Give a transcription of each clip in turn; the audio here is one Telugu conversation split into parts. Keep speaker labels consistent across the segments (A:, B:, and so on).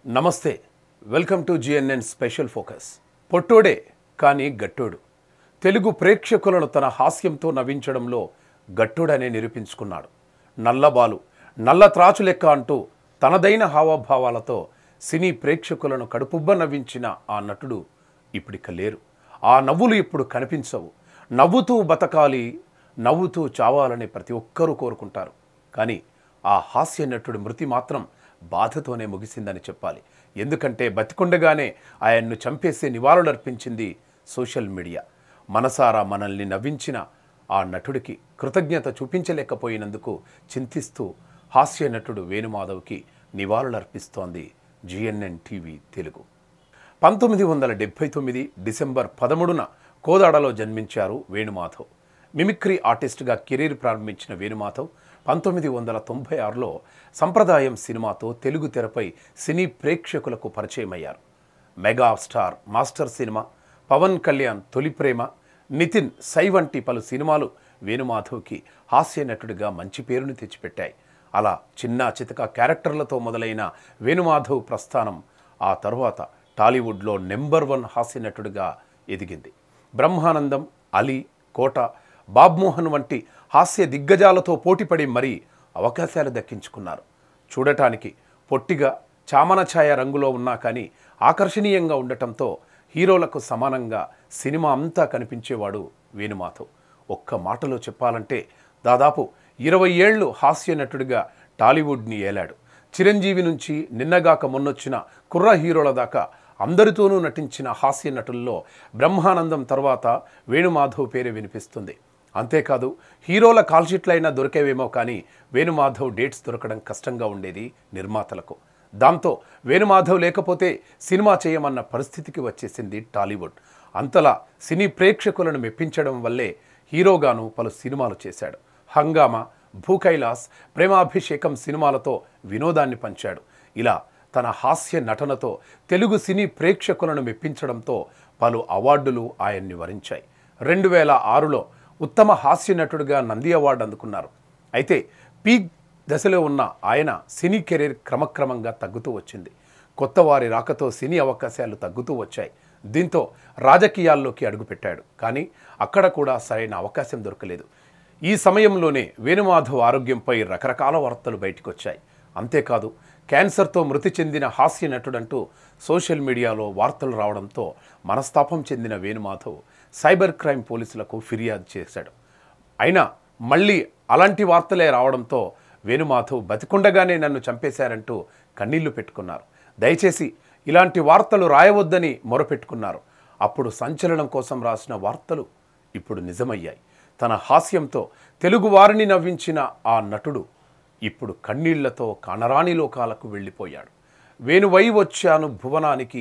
A: నమస్తే welcome to GNN special focus పొట్టోడే కానీ గట్టోడు తెలుగు ప్రేక్షకులను తన హాస్యంతో నవ్వించడంలో గట్టోడనే నిరూపించుకున్నాడు నల్లబాలు నల్ల త్రాచు లెక్క అంటూ తనదైన హావభావాలతో సినీ ప్రేక్షకులను కడుపుబ్బ నవ్వించిన ఆ నటుడు ఇప్పుడిక లేరు ఆ నవ్వులు ఇప్పుడు కనిపించవు నవ్వుతూ బతకాలి నవ్వుతూ చావాలని ప్రతి ఒక్కరూ కోరుకుంటారు కానీ ఆ హాస్య నటుడి మృతి మాత్రం బాధతోనే ముగిసిందని చెప్పాలి ఎందుకంటే బతికుండగానే ఆయన్ను చంపేసే నివాళులర్పించింది సోషల్ మీడియా మనసారా మనల్ని నవ్వించిన ఆ నటుడికి కృతజ్ఞత చూపించలేకపోయినందుకు చింతిస్తూ హాస్య నటుడు వేణుమాధవ్కి నివాళులర్పిస్తోంది జిఎన్ఎన్ టీవీ తెలుగు పంతొమ్మిది వందల డెబ్భై తొమ్మిది డిసెంబర్ పదమూడున కోదాడలో జన్మించారు వేణుమాధవ్ మిమిక్రీ ఆర్టిస్ట్గా కెరీర్ ప్రారంభించిన వేణుమాధవ్ పంతొమ్మిది వందల తొంభై ఆరులో సంప్రదాయం సినిమాతో తెలుగు తెరపై సినీ ప్రేక్షకులకు పరిచయమయ్యారు mega star master cinema Pawan Kalyan Tholi Prema Nitin సై వంటి పలు సినిమాలు వేణుమాధవ్కి హాస్య నటుడిగా మంచి పేరుని తెచ్చిపెట్టాయి అలా చిన్న చితక క్యారెక్టర్లతో మొదలైన వేణుమాధవ్ ప్రస్థానం ఆ తరువాత టాలీవుడ్లో నెంబర్ వన్ హాస్య నటుడిగా ఎదిగింది బ్రహ్మానందం అలీ కోట బాబ్మోహన్ వంటి హాస్య దిగ్గజాలతో పోటీపడి మరీ అవకాశాలు దక్కించుకున్నారు చూడటానికి పొట్టిగా చామన ఛాయ రంగులో ఉన్నా కానీ ఆకర్షణీయంగా ఉండటంతో హీరోలకు సమానంగా సినిమా అంతా కనిపించేవాడు వేణుమాధవ్ ఒక్క మాటలో చెప్పాలంటే దాదాపు ఇరవై ఏళ్లు హాస్య నటుడిగా టాలీవుడ్ని ఏలాడు చిరంజీవి నుంచి నిన్నగాక మొన్నొచ్చిన కుర్ర హీరోల దాకా అందరితోనూ నటించిన హాస్య నటుల్లో బ్రహ్మానందం తర్వాత వేణుమాధవ్ పేరే వినిపిస్తుంది అంతేకాదు హీరోల కాల్షీట్లైనా దొరికేవేమో కానీ వేణుమాధవ్ డేట్స్ దొరకడం కష్టంగా ఉండేది నిర్మాతలకు దాంతో వేణుమాధవ్ లేకపోతే సినిమా చేయమన్న పరిస్థితికి వచ్చేసింది టాలీవుడ్ అంతలా సినీ ప్రేక్షకులను మెప్పించడం వల్లే హీరోగాను పలు సినిమాలు చేశాడు హంగామా భూకైలాస్ ప్రేమాభిషేకం సినిమాలతో వినోదాన్ని పంచాడు ఇలా తన హాస్య నటనతో తెలుగు సినీ ప్రేక్షకులను మెప్పించడంతో పలు అవార్డులు ఆయన్ని వరించాయి రెండు వేల ఆరులో ఉత్తమ హాస్య నటుడిగా నంది అవార్డు అందుకున్నారు అయితే పీక్ దశలో ఉన్న ఆయన సినీ కెరీర్ క్రమక్రమంగా తగ్గుతూ వచ్చింది కొత్త వారి రాకతో సినీ అవకాశాలు తగ్గుతూ వచ్చాయి దీంతో రాజకీయాల్లోకి అడుగుపెట్టాడు కానీ అక్కడ కూడా సరైన అవకాశం దొరకలేదు ఈ సమయంలోనే వేణుమాధవ్ ఆరోగ్యంపై రకరకాల వార్తలు బయటకొచ్చాయి అంతేకాదు క్యాన్సర్తో మృతి చెందిన హాస్య నటుడంటూ సోషల్ మీడియాలో వార్తలు రావడంతో మనస్తాపం చెందిన వేణుమాధవ్ సైబర్ క్రైమ్ పోలీసులకు ఫిర్యాదు చేశాడు అయినా మళ్ళీ అలాంటి వార్తలే రావడంతో వేణుమాధవ్ బతికుండగానే నన్ను చంపేశారంటూ కన్నీళ్లు పెట్టుకున్నారు దయచేసి ఇలాంటి వార్తలు రాయవద్దని మొరపెట్టుకున్నారు అప్పుడు సంచలనం కోసం రాసిన వార్తలు ఇప్పుడు నిజమయ్యాయి తన హాస్యంతో తెలుగు వారిని నవ్వించిన ఆ నటుడు ఇప్పుడు కన్నీళ్లతో కనరాని లోకాలకు వెళ్ళిపోయాడు వేణువై వచ్చాను భువనానికి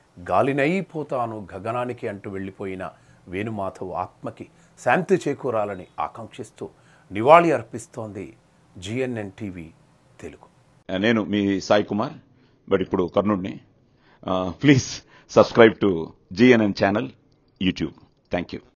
A: గాలినైపోతాను గగనానికి అంటూ వెళ్ళిపోయిన వేణుమాధవ్ ఆత్మకి శాంతి చేకూరాలని ఆకాంక్షిస్తూ నివాళి అర్పిస్తోంది జిఎన్ఎన్ టీవీ తెలుగు
B: నేను మీ సాయి కుమార్ బట్ ఇప్పుడు కర్ణుడిని please subscribe to GNN channel YouTube thank you